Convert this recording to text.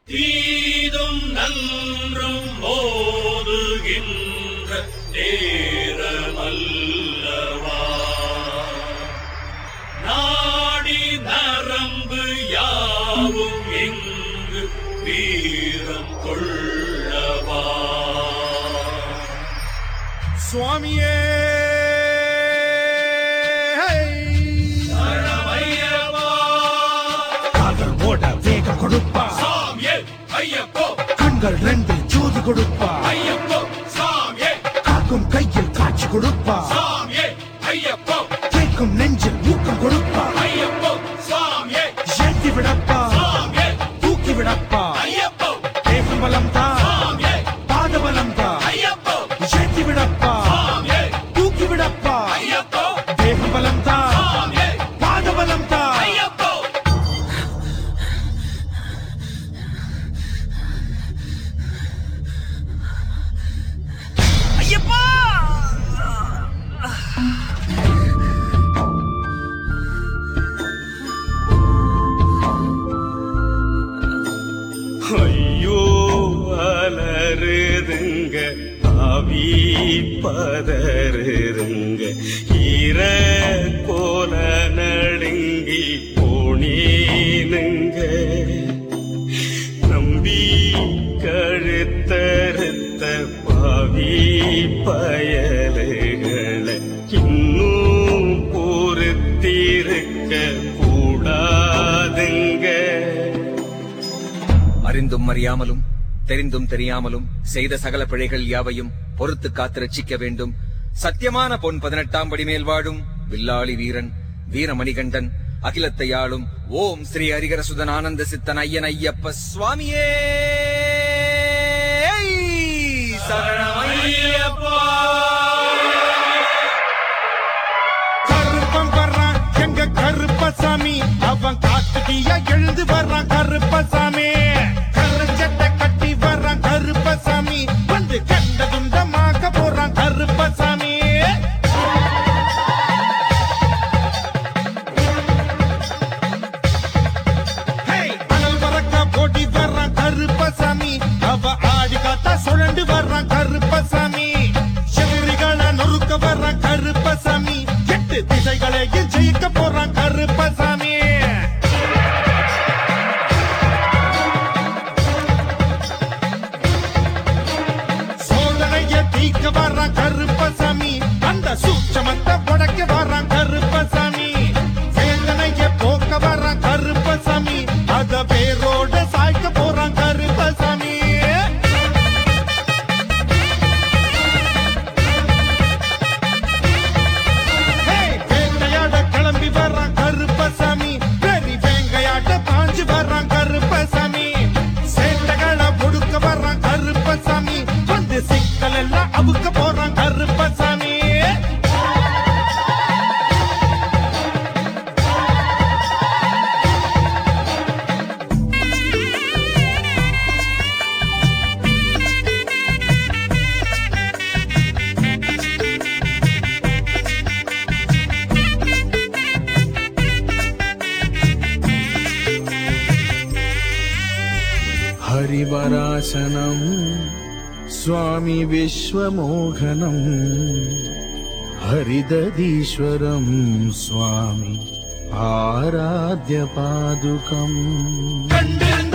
தீதும் நன்றும் மோதுகின்ற நேரமல்லவா நாடி நரம்பு யாவும் எங்கு வீரம் கொள்ளவா சுவாமியே சரணமையப்பா கால்கள் ஓட வேகம் கொடுப்பா சாமியே ஐயப்போ கண்கள் ரெண்டு ஜோதி கொடுப்பா ஐயப்போ சாமியே காக்கும் கையில் காட்சி கொடுப்பா சாமியே ஐயப்போ கேட்கும் நெஞ்சில் ஊக்கம் கொடுப்பா ஐயப்போ சாமியே ஏற்றி விடப்பா சாமியே தூக்கி விடப்பா ஐயப்போ தேகம் பலம் தான் சாமியே பாத பலம் தான் ஐயப்போ ஏற்றி விடப்பா சாமியே தூக்கி விடப்பா ஐயப்போ தேகம் பலம் தான் சாமியே பாத பலம் தான் ஐயப்போ ஐயப்பா ஐயோ அலறுதுங்க ஆவி பதறுதுங்க ஈர போல நடுங்கி போனீனுங்க நம்பி கழுத்தறுத்த பாவி பயலுகளை இன்னும் பொறுத்திருக்க கூடாதுங்க அறிந்தும் அறியாமலும் தெரிந்தும் தெரியாமலும் செய்த சகல பிழைகள் யாவையும் பொறுத்து காத்து ரட்சிக்க வேண்டும் சத்தியமான பொன் பதினெட்டாம் படி மேல் வாழும் வில்லாளி வீரன் வீரமணிகண்டன் அகிலத்தை ஆளும் ஓம் ஸ்ரீ ஹரிகரசுதன் ஆனந்த சித்தன் ஐயன் ஐயப்ப சுவாமியே சரணமையப்பா கருப்பன் வர்றான் எங்க கருப்பசாமி அவன் காத்துட்டியா எழுந்து வர்றான் கருப்பசாமி கருஞ்சட்டை கட்டி வர்றான் கருப்பசாமி வந்து கண்ட துண்டமாக்க போறான் கருப்பசாமி ஹேய், அனல் பறக்க ஓடி வர்றான் கருப்பசாமி அவ ஆடி காத்தா சுழண்டு வர்றான் கருப்பசாமி செவிரிகளை நொறுக்க வர்றான் கருப்பசாமி எட்டு திசைகளையும் ஜெயிக்க போறான் கருப்பசாமி சோதனைய தீக்க வர்றான் கருப்பசாமி அந்த சூட்சமத்தை உடைக்க வர்றான் கருப்பசாமி வேதனைய போக்க வர்றான் கருப்பசாமி அத பேரோட சாய்க்க போறான் கருப்பசாமி ஹேய், வேட்டையாட கிளம்பி வர்றான் கருப்பசாமி பெரி வேங்கையாட்ட பாஞ்சு வர்றான் கருப்பசாமி சேட்டைகளை ஒடுக்க வர்றான் கருப்பசாமி வந்து சிக்கல் எல்லாம் அவுக்க போறான் கருப்பசாமி हरिवरासनम् स्वामि विश्वमोहनम् हरिदधीश्वरम् स्वामि आराध्यपादुकम् கண்டு